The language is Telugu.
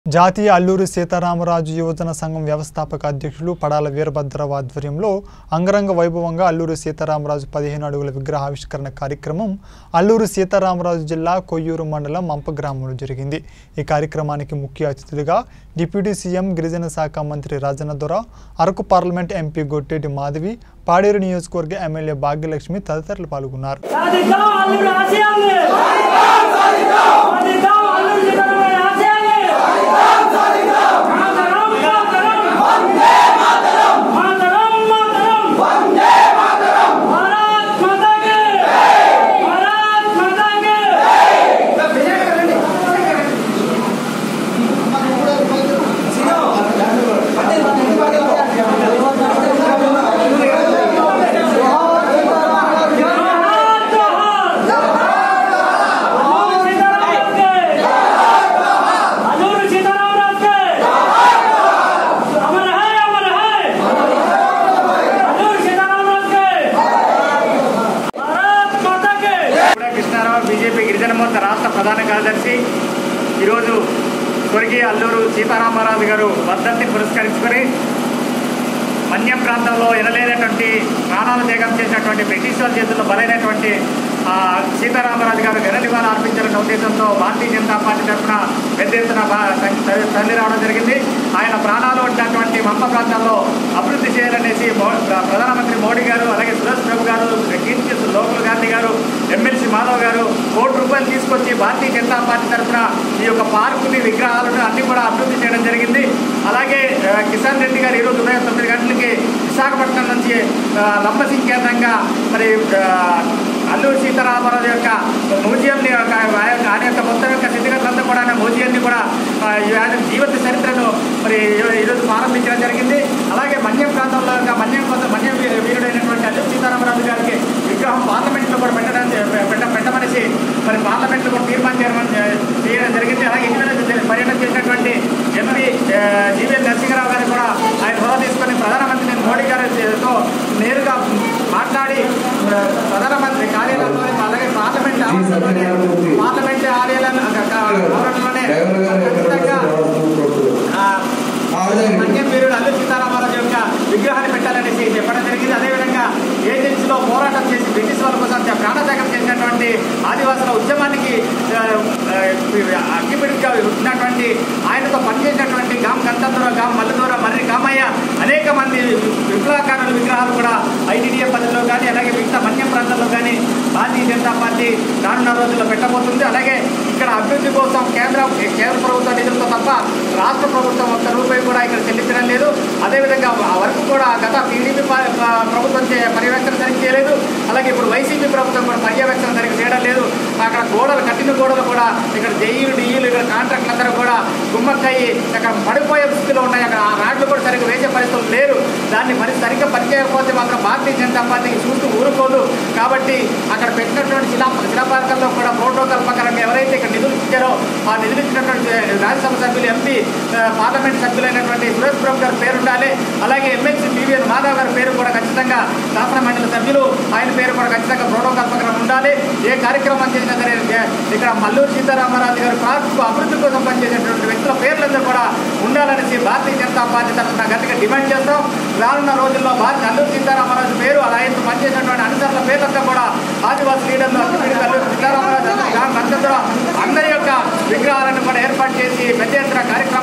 జాతీయ అల్లూరి సీతారామరాజు యువజన సంఘం వ్యవస్థాపక అధ్యక్షులు పడాల వీరభద్రరావు ఆధ్వర్యంలో అంగరంగ వైభవంగా అల్లూరి సీతారామరాజు పదిహేను అడుగుల విగ్రహావిష్కరణ కార్యక్రమం అల్లూరి సీతారామరాజు జిల్లా కొయ్యూరు మండలం మంప గ్రామంలో జరిగింది ఈ కార్యక్రమానికి ముఖ్య అతిథులుగా డిప్యూటీ సీఎం గిరిజన శాఖ మంత్రి రాజన్న దొర అరకు పార్లమెంట్ ఎంపీ గొట్టేటి మాధవి పాడేరు నియోజకవర్గ ఎమ్మెల్యే భాగ్యలక్ష్మి తదితరులు పాల్గొన్నారు సాధిద్దాం అల్లుడు ఆశయాల్ని సాధిద్దాం అల్లుడు సీతారామయ్య ఆశయాల్ని మాతరం మాతరం మాతరం మాతరం భారత్ మాతాకి భారత్ మాతాకి भारत जोहार अल्लूरी सीताराम के अल्लूरी सीताराम के अमर है अमर है अल्लूरी सीताराम के भारत माता के కూడా కృష్ణారావు బీజేపీ గిరిజన మోర్చా రాష్ట్ర ప్రధాన కార్యదర్శి ఈరోజు స్వర్గీయ అల్లూరు సీతారామరాజు గారు వర్ధంతిని పురస్కరించుకొని మన్యం ప్రాంతంలో ఎనలేనటువంటి ప్రాణాలు త్యాగం చేసినటువంటి బ్రిటిష్ వారి చేతుల్లో బలైనటువంటి ఆ, సీతారామరాజు గారు ఘన నివాళులు అర్పించాలన్న ఉద్దేశంతో భారతీయ జనతా పార్టీ తరఫున పెద్ద ఎత్తున బా- తరలి తరలి రావడం జరిగింది ఆయన ప్రాణాలు ఉన్నటువంటి మంప ప్రాంతాల్లో అభివృద్ధి చేయాలనేసి మో- ప్రధానమంత్రి మోడీ గారు అలాగే సురేష్ ప్రభు గారు కీర్తి లోకల్ గాంధీ గారు ఎమ్మెల్సీ మాధవ్ గారు కోటి రూపాయలు తీసుకొచ్చి భారతీయ జనతా పార్టీ తరఫున ఈ యొక్క పార్కుని విగ్రహాలను అన్ని కూడా అభివృద్ధి చేయడం జరిగింది అలాగే ఆ, కిషన్ రెడ్డి గారు ఈరోజు ఉదయం తొమ్మిది గంటలకి విశాఖపట్నం నుంచి ఆ, లంబసింగ్ కేంద్రంగా మరి ఆ, అల్లూరి సీతారామరాజు యొక్క మ్యూజియంని ఒక ఆయన ఆయన యొక్క మొత్తం యొక్క స్థితిగతులంతా కూడా ఆయన మ్యూజియంని కూడా ఆ, ఆయన జీవిత చరిత్రను మరి ఈ- ఈరోజు ప్రారంభించడం జరిగింది అలాగే మన్యం ప్రాంతంలో ఇంకా మన్యం కొంత మన్యం వీ- వీరుడైనటువంటి అల్లూరి సీతారామరాజు గారికి విగ్రహం పార్లమెంట్లో కూడా పెట్టడం పెట్ట పెట్టమనేసి మరి పార్లమెంట్లో కూడా తీర్మానం చేయడం చేయడం జరిగింది అలాగే ఇటీవల పర్యటన చేసినటువంటి ఎంపీ జీవీఎల్ నరసింహరావు గారు కూడా ఆయన హోదా తీసుకొని ప్రధానమంత్రి మోడీ గారితో నేరుగా మాట్లాడి ఆ, ప్రధానమంత్రి కార్యాలయంలో అలాగే పార్లమెంట్ ఆవరణలోనే పార్లమెంట్ కార్యాలయం ఆవరణలోనే ఖచ్చితంగా ఆ, మన్యం వీరుడు అల్లు సీతారామరాజు యొక్క విగ్రహాన్ని పెట్టాలనేసి చెప్పడం జరిగింది అదేవిధంగా ఏజెన్సీలో పోరాటం చేసి బ్రిటిష్ వాళ్ళ కోసం ప్రాణత్యాగం చేసినటువంటి ఆదివాసుల ఉద్యమానికి ఆ, ఆ, అగ్గిపిడిగా ఉన్నటువంటి ఆయనతో పనిచేసినటువంటి గామ్ గంతందర గామ్ మల్లదూర మర్రి కామయ్య అనేక మంది విప్లవకారుల విగ్రహాలు కూడా ఐటీడీఏ పద్ధతిలో కానీ అలాగే మిగతా మన్యం ప్రాంతాల్లో కానీ భారతీయ జనతా పార్టీ రానున్న రోజుల్లో పెట్టబోతుంది అలాగే ఇక్కడ అభివృద్ధి కోసం కేంద్ర కేంద్ర ప్రభుత్వ నిధులతో తప్ప రాష్ట్ర ప్రభుత్వం ఒక్క రూపాయి కూడా ఇక్కడ చెల్లించడం లేదు అదేవిధంగా ఆ వరకు కూడా గత టీడీపీ ప- ప- ప్రభుత్వం చే- పర్యవేక్షణ సరిగ్గా చేయలేదు అలాగే ఇప్పుడు వైసీపీ ప్రభుత్వం కూడా పర్యవేక్షణ సరిగ్గా చేయడం లేదు అక్కడ గోడలు కట్టిన గోడలు కూడా ఇక్కడ జైలు డిఈలు ఇక్కడ కాంట్రాక్టులు అందరూ కూడా గుమ్మక్కయ్యి అక్కడ పడిపోయే స్థితిలో ఉన్నాయి అక్కడ ఆ రాడ్లు కూడా సరిగ్గా వేసే పరిస్థితులు లేరు దాన్ని మరి సరిగ్గా పనిచేయకపోతే మాత్రం భారతీయ జనతా పార్టీకి చూస్తూ ఊరుకోదు కాబట్టి అక్కడ పెట్టినటువంటి శిలా శిలాపాలకంలో కూడా ప్రోటోకాల్ ప్రకారం ఎవరైతే ఇక్కడ నిధులు ఇచ్చారో ఆ నిధులు ఇచ్చినటువంటి రాజ్యసభ సభ్యులు ఎంపీ ఆ, పార్లమెంట్ సభ్యులైనటువంటి సురేష్ ప్రభు గారి పేరు ఉండాలి అలాగే ఎమ్మెల్సీ టీవీఎన్ మాధవ్ గారి పేరు కూడా ఖచ్చితంగా శాసన మండలి సభ్యులు ఆయన పేరు కూడా ఖచ్చితంగా ప్రోటోకాల్ ప్రకారం ఉండాలి ఏ కార్యక్రమం చేసినా సరే ఏ- ఇక్కడ మల్లూరు సీతారామరాజు గారి పార్కు అభివృద్ధి కోసం పనిచేసేటువంటి వ్యక్తుల పేర్లందరూ కూడా ఉండాలనేసి భారతీయ జనతా పార్టీ తరఫున గట్టిగా డిమాండ్ చేస్తాం రానున్న రోజుల్లో భారత అల్లూరు సీతారామరాజు పేరు అలా ఆయన పనిచేసినటువంటి అనుసరుల పేర్లంతా కూడా ఆదివాసీ లీడర్లు అల్లుడి అల్లూరు సీతారామరాజు రామ్ నందరూ అందరి యొక్క విగ్రహాలను కూడా ఏర్పాటు చేసి పెద్ద ఎత్తున కార్యక్రమం